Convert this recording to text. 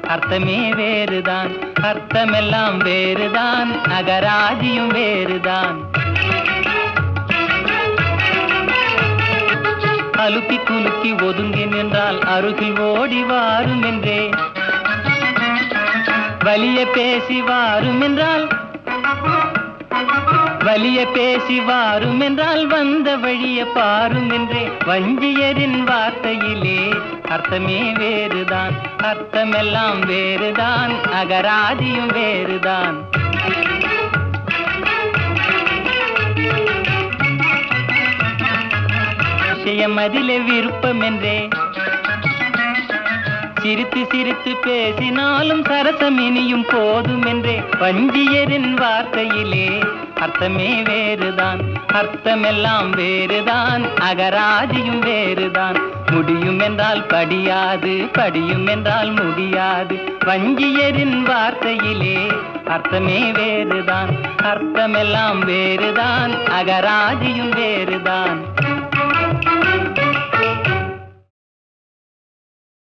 அர்த்தமே வேறுதான் அர்த்தமெல்லாம் வேறுதான் அகராதியும் வேறுதான் அலுக்கி குலுக்கி ஒதுங்கி நின்றால் அருகில் ஓடி வாரும் என்றே வலிய பேசி வாரும் என்றால் வலிய பேசி வாரும் என்றால் வந்த வழிய பாரும் என்றே வஞ்சியரின் வார்த்தையிலே அர்த்தமே வேறுதான் அர்த்தமெல்லாம் வேறுதான் அகராதியும் வேறுதான் விஷயம் அதிலே விருப்பம் என்றே சிரித்து சிரித்து பேசினாலும் சரசம் இனியும் போதும் என்றே வஞ்சியரின் வார்த்தையிலே அர்த்தமே வேறுதான் அர்த்தமெல்லாம் வேறுதான் அகராதியும் வேறுதான் முடியும் என்றால் படியாது படியும் என்றால் முடியாது வஞ்சியரின் வார்த்தையிலே அர்த்தமே வேறுதான் அர்த்தமெல்லாம் வேறுதான் அகராதியும் வேறுதான்